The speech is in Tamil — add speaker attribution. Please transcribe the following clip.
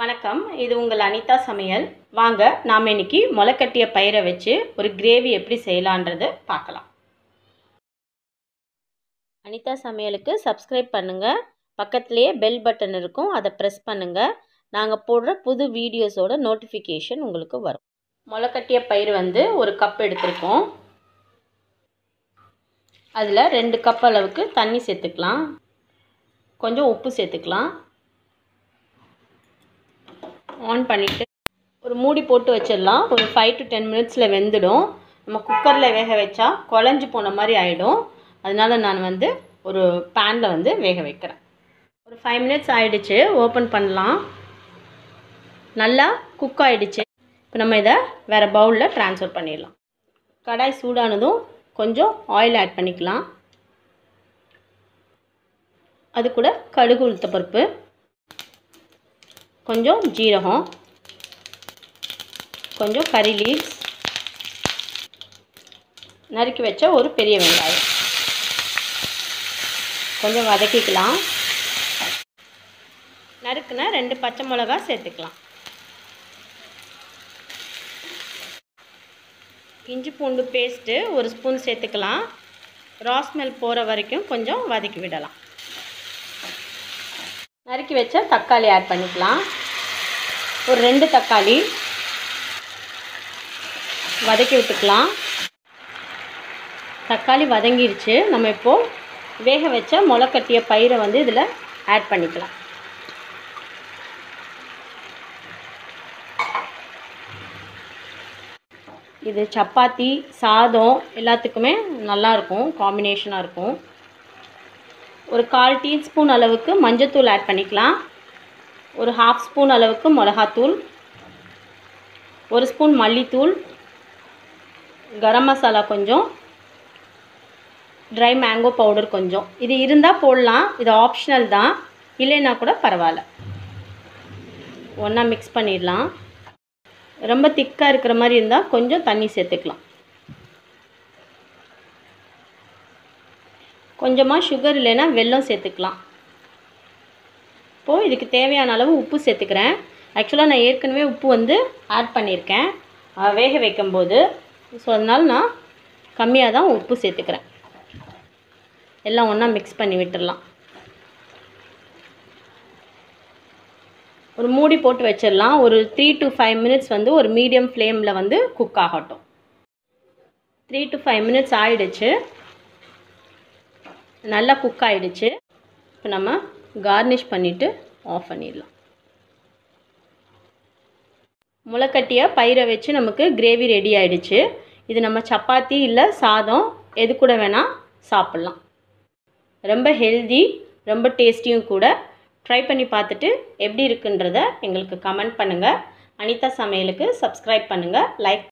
Speaker 1: வணக்கம் இது உங்கள் அனிதா சமையல் வாங்க நாம் இன்னைக்கு முளைக்கட்டிய பயிரை வச்சு ஒரு கிரேவி எப்படி செய்யலான்றது பார்க்கலாம் அனிதா சமையலுக்கு சப்ஸ்கிரைப் பண்ணுங்கள் பக்கத்துலேயே பெல் பட்டன் இருக்கும் அதை ப்ரெஸ் பண்ணுங்கள் நாங்கள் போடுற புது வீடியோஸோட நோட்டிஃபிகேஷன் உங்களுக்கு வரும் முளைக்கட்டிய பயிர் வந்து ஒரு கப் எடுத்திருக்கோம் அதில் ரெண்டு கப் அளவுக்கு தண்ணி சேர்த்துக்கலாம் கொஞ்சம் உப்பு சேர்த்துக்கலாம் ஆன் பண்ணிவிட்டு ஒரு மூடி போட்டு வச்சிடலாம் ஒரு ஃபைவ் டு டென் மினிட்ஸில் வெந்துடும் நம்ம குக்கரில் வேக வச்சா குழஞ்சி போன மாதிரி ஆகிடும் அதனால நான் வந்து ஒரு பேனில் வந்து வேக வைக்கிறேன் ஒரு ஃபைவ் மினிட்ஸ் ஆகிடுச்சு ஓப்பன் பண்ணலாம் நல்லா குக் ஆகிடுச்சு இப்போ நம்ம இதை வேறு பவுலில் ட்ரான்ஸ்ஃபர் பண்ணிடலாம் கடாய் சூடானதும் கொஞ்சம் ஆயில் ஆட் பண்ணிக்கலாம் அது கூட கடுகு உளுத்த பருப்பு கொஞ்சம் ஜீரகம் கொஞ்சம் கறி லீவ்ஸ் நறுக்கி வச்ச ஒரு பெரிய வெங்காயம் கொஞ்சம் வதக்கிக்கலாம் நறுக்குன ரெண்டு பச்சை மிளகா சேர்த்துக்கலாம் இஞ்சி பூண்டு பேஸ்ட்டு ஒரு ஸ்பூன் சேர்த்துக்கலாம் ராஸ்மெல் போகிற வரைக்கும் கொஞ்சம் வதக்கி விடலாம் நறுக்கி வச்ச தக்காளி ஆட் பண்ணிக்கலாம் ஒரு ரெண்டு தக்காளி வதக்கி விட்டுக்கலாம் தக்காளி வதங்கிருச்சு நம்ம இப்போது வேக வச்ச முளைக்கட்டிய பயிரை வந்து இதில் ஆட் பண்ணிக்கலாம் இது சப்பாத்தி சாதம் எல்லாத்துக்குமே நல்லாயிருக்கும் காம்பினேஷனாக இருக்கும் ஒரு கால் டீஸ்பூன் அளவுக்கு மஞ்சத்தூள் ஆட் பண்ணிக்கலாம் ஒரு ஹாஃப் ஸ்பூன் அளவுக்கு மிளகாத்தூள் ஒரு ஸ்பூன் மல்லித்தூள் கரம் மசாலா கொஞ்சம் ட்ரை மேங்கோ பவுடர் கொஞ்சம் இது இருந்தால் போடலாம் இது ஆப்ஷனல் தான் இல்லைன்னா கூட பரவாயில்ல ஒன்றா மிக்ஸ் பண்ணிடலாம் ரொம்ப திக்காக இருக்கிற மாதிரி இருந்தால் கொஞ்சம் தண்ணி சேர்த்துக்கலாம் கொஞ்சமாக சுகர் இல்லைன்னா வெல்லம் சேர்த்துக்கலாம் இப்போது இதுக்கு தேவையான அளவு உப்பு சேர்த்துக்கிறேன் ஆக்சுவலாக நான் ஏற்கனவே உப்பு வந்து ஆட் பண்ணியிருக்கேன் வேக வைக்கும்போது ஸோ அதனால் நான் கம்மியாக தான் உப்பு சேர்த்துக்கிறேன் எல்லாம் ஒன்றா மிக்ஸ் பண்ணி விட்டுடலாம் ஒரு மூடி போட்டு வச்சிடலாம் ஒரு த்ரீ டு ஃபைவ் மினிட்ஸ் வந்து ஒரு மீடியம் ஃப்ளேமில் வந்து குக் ஆகட்டும் த்ரீ டு ஃபைவ் மினிட்ஸ் ஆகிடுச்சு நல்லா குக் ஆகிடுச்சு இப்போ நம்ம கார்னிஷ் பண்ணிவிட்டு ஆஃப் பண்ணிடலாம் முளைக்கட்டிய பயிரை வச்சு நமக்கு கிரேவி ரெடி ஆகிடுச்சு இது நம்ம சப்பாத்தி இல்லை சாதம் எது கூட வேணால் சாப்பிட்லாம் ரொம்ப ஹெல்தி ரொம்ப டேஸ்டியும் கூட ட்ரை பண்ணி பார்த்துட்டு எப்படி இருக்குன்றத எங்களுக்கு கமெண்ட் பண்ணுங்கள் அனிதா சமையலுக்கு சப்ஸ்கிரைப் பண்ணுங்கள் லைக்